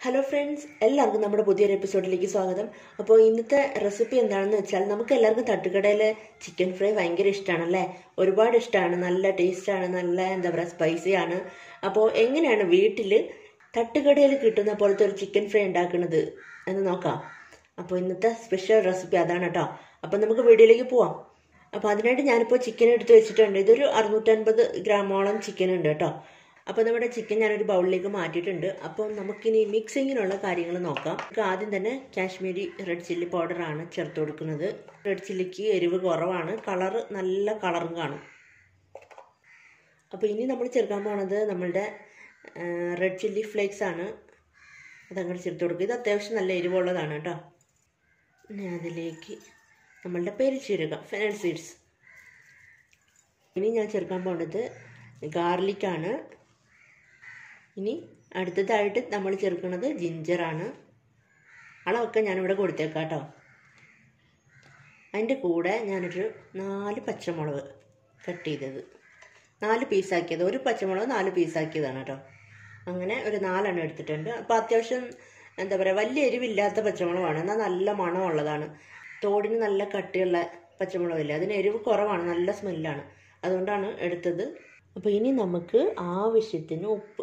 hello friends എല്ലാവർക്കും നമ്മുടെ പുതിയൊരു എപ്പിസോഡിലേക്ക് സ്വാഗതം അപ്പോൾ ഇന്നത്തെ റെസിപ്പി എന്താണെന്ന് വെച്ചാൽ നമുക്ക് എല്ലാവർക്കും തട്ടുകടയിലെ ചിക്കൻ ഫ്രൈ ഭയങ്കര ഇഷ്ടമാണല്ലേ ഒരുപാട് ഇഷ്ടമാണ് നല്ല ടേസ്റ്റാണ് നല്ല എന്താ പറയുക സ്പൈസിയാണ് അപ്പോൾ എങ്ങനെയാണ് വീട്ടിൽ തട്ടുകടയിൽ കിട്ടുന്ന പോലത്തെ ഒരു ചിക്കൻ ഫ്രൈ ഉണ്ടാക്കുന്നത് എന്ന് നോക്കാം അപ്പോൾ ഇന്നത്തെ സ്പെഷ്യൽ റെസിപ്പി അതാണ് കേട്ടോ അപ്പോൾ നമുക്ക് വീഡിയോയിലേക്ക് പോവാം അപ്പോൾ അതിനായിട്ട് ഞാനിപ്പോൾ ചിക്കൻ എടുത്ത് വെച്ചിട്ടുണ്ട് ഇതൊരു അറുന്നൂറ്റൻപത് ഗ്രാമോളം ചിക്കൻ ഉണ്ട് കേട്ടോ അപ്പോൾ നമ്മുടെ ചിക്കൻ ഞാനൊരു ബൗളിലേക്ക് മാറ്റിയിട്ടുണ്ട് അപ്പോൾ നമുക്കിനി മിക്സിങ്ങിനുള്ള കാര്യങ്ങൾ നോക്കാം നമുക്ക് ആദ്യം തന്നെ കാശ്മീരി റെഡ് ചില്ലി പൗഡറാണ് ചേർത്ത് കൊടുക്കുന്നത് റെഡ് ചില്ലിക്ക് എരിവ് കുറവാണ് കളറ് നല്ല കളറും കാണും അപ്പോൾ ഇനി നമ്മൾ ചേർക്കാൻ പോണത് നമ്മളുടെ റെഡ് ചില്ലി ഫ്ലേക്സ് ആണ് അതങ്ങോട്ട് ചേർത്ത് കൊടുക്കുക ഇത് അത്യാവശ്യം നല്ല എരിവുള്ളതാണ് കേട്ടോ ഇനി അതിലേക്ക് നമ്മളുടെ പെരിച്ചീരകം ഫെനൽ സീഡ്സ് ഇനി ഞാൻ ചേർക്കാൻ പോണത് ഗാർലിക്കാണ് ഇനി അടുത്തതായിട്ട് നമ്മൾ ചേർക്കുന്നത് ജിഞ്ചറാണ് അളവൊക്കെ ഞാനിവിടെ കൊടുത്തേക്കാം കേട്ടോ അതിൻ്റെ കൂടെ ഞാനൊരു നാല് പച്ചമുളക് കട്ട് ചെയ്തത് നാല് പീസാക്കിയത് ഒരു പച്ചമുളക് നാല് പീസാക്കിയതാണ് കേട്ടോ അങ്ങനെ ഒരു നാലെണ്ണം എടുത്തിട്ടുണ്ട് അപ്പോൾ അത്യാവശ്യം എന്താ പറയുക വലിയ എരിവില്ലാത്ത പച്ചമുളകാണ് എന്നാൽ നല്ല മണമുള്ളതാണ് തോടിന് നല്ല കട്ടിയുള്ള പച്ചമുളകില്ല അതിന് എരിവ് കുറവാണ് നല്ല സ്മെല്ലാണ് അതുകൊണ്ടാണ് എടുത്തത് അപ്പോൾ ഇനി നമുക്ക് ആവശ്യത്തിന് ഉപ്പ്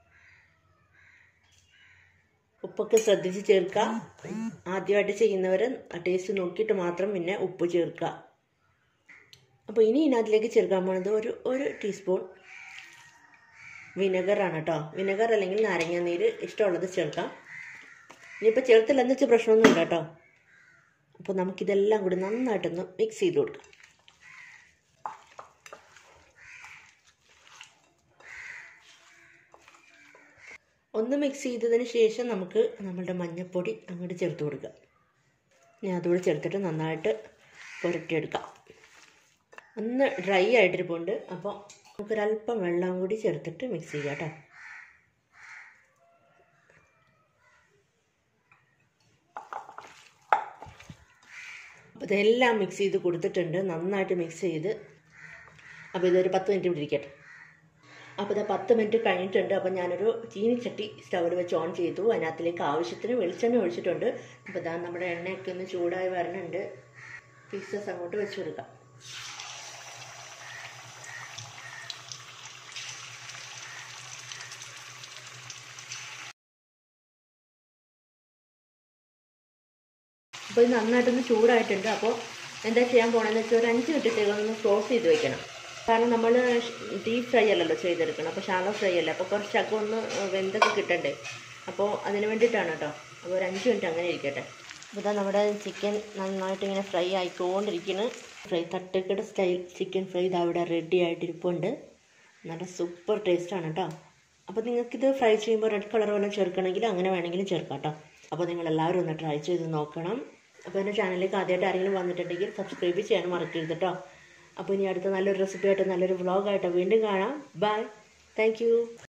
ഉപ്പൊക്കെ ശ്രദ്ധിച്ച് ചേർക്കുക ആദ്യമായിട്ട് ചെയ്യുന്നവർ ടേസ്റ്റ് നോക്കിയിട്ട് മാത്രം പിന്നെ ഉപ്പ് ചേർക്കുക അപ്പോൾ ഇനി ഇതിനകത്തിലേക്ക് ചേർക്കാൻ പോണത് ഒരു ഒരു ടീസ്പൂൺ വിനെഗറാണ് കേട്ടോ വിനെഗർ അല്ലെങ്കിൽ നാരങ്ങ നീര് ഇഷ്ടമുള്ളത് ചേർക്കാം ഇനിയിപ്പോൾ ചേർത്തില്ലെന്ന് വെച്ചാൽ പ്രശ്നമൊന്നുമില്ല കേട്ടോ അപ്പോൾ നമുക്കിതെല്ലാം കൂടി നന്നായിട്ടൊന്ന് മിക്സ് ചെയ്ത് കൊടുക്കാം ഒന്ന് മിക്സ് ചെയ്തതിന് ശേഷം നമുക്ക് നമ്മളുടെ മഞ്ഞൾപ്പൊടി അങ്ങോട്ട് ചേർത്ത് കൊടുക്കുക ഇനി അതുകൂടി ചേർത്തിട്ട് നന്നായിട്ട് പുരട്ടിയെടുക്കാം ഒന്ന് ഡ്രൈ ആയിട്ടിരിപ്പുണ്ട് അപ്പോൾ നമുക്കൊരല്പം വെള്ളം കൂടി ചേർത്തിട്ട് മിക്സ് ചെയ്യാം കേട്ടോ അപ്പോൾ ഇതെല്ലാം മിക്സ് ചെയ്ത് കൊടുത്തിട്ടുണ്ട് നന്നായിട്ട് മിക്സ് ചെയ്ത് അപ്പോൾ ഇതൊരു പത്ത് മിനിറ്റ് ഇവിടെ ഇരിക്കട്ടെ അപ്പോൾ ഇത് പത്ത് മിനിറ്റ് കഴിഞ്ഞിട്ടുണ്ട് അപ്പോൾ ഞാനൊരു ചീനിച്ചട്ടി സ്റ്റൗവിൽ വെച്ച് ഓൺ ചെയ്തു അതിനകത്തിലേക്ക് ആവശ്യത്തിന് വെളിച്ചെണ്ണ ഒഴിച്ചിട്ടുണ്ട് അപ്പോൾ ഇതാ നമ്മുടെ എണ്ണയൊക്കെ ഒന്ന് ചൂടായി വരണുണ്ട് പീസസ് അങ്ങോട്ട് വെച്ച് കൊടുക്കാം അപ്പോൾ ഇത് നന്നായിട്ടൊന്ന് ചൂടായിട്ടുണ്ട് അപ്പോൾ എന്താ ചെയ്യാൻ പോകണമെന്ന് വെച്ചാൽ ഒരു അഞ്ച് മിനിറ്റത്തേക്ക് ഒന്ന് ക്ലോസ് ചെയ്ത് വെക്കണം കാരണം നമ്മൾ ഡീപ് ഫ്രൈ അല്ലല്ലോ ചെയ്തെടുക്കണം അപ്പോൾ ഷാലോ ഫ്രൈ അല്ല അപ്പോൾ കുറച്ചൊക്കെ ഒന്ന് വെന്തൊക്കെ കിട്ടണ്ടേ അപ്പോൾ അതിന് വേണ്ടിയിട്ടാണ് കേട്ടോ അപ്പോൾ ഒരു അഞ്ച് മിനിറ്റ് അങ്ങനെ ഇരിക്കട്ടെ അപ്പോൾ ഇതാ നമ്മുടെ ചിക്കൻ നന്നായിട്ട് ഇങ്ങനെ ഫ്രൈ ആയിക്കൊണ്ടിരിക്കുന്നു ഫ്രൈ തട്ടുകട സ്റ്റൈൽ ചിക്കൻ ഫ്രൈ ഇതാ ഇവിടെ റെഡി ആയിട്ടിരിപ്പുണ്ട് നല്ല സൂപ്പർ ടേസ്റ്റാണ് കേട്ടോ അപ്പോൾ നിങ്ങൾക്കിത് ഫ്രൈ ചെയ്യുമ്പോൾ റെഡ് കളർ വല്ലതും ചേർക്കണമെങ്കിൽ അങ്ങനെ വേണമെങ്കിലും ചേർക്കാം കേട്ടോ അപ്പോൾ നിങ്ങൾ എല്ലാവരും ഒന്ന് ട്രൈ ചെയ്ത് നോക്കണം അപ്പോൾ എൻ്റെ ചാനലിലേക്ക് ആദ്യമായിട്ട് ആരെങ്കിലും വന്നിട്ടുണ്ടെങ്കിൽ സബ്സ്ക്രൈബ് ചെയ്യാൻ മറക്കരുത് കേട്ടോ അപ്പോൾ ഇനി അടുത്ത നല്ലൊരു റെസിപ്പി ആയിട്ട് നല്ലൊരു വ്ളോഗായിട്ട് വീണ്ടും കാണാം ബൈ താങ്ക്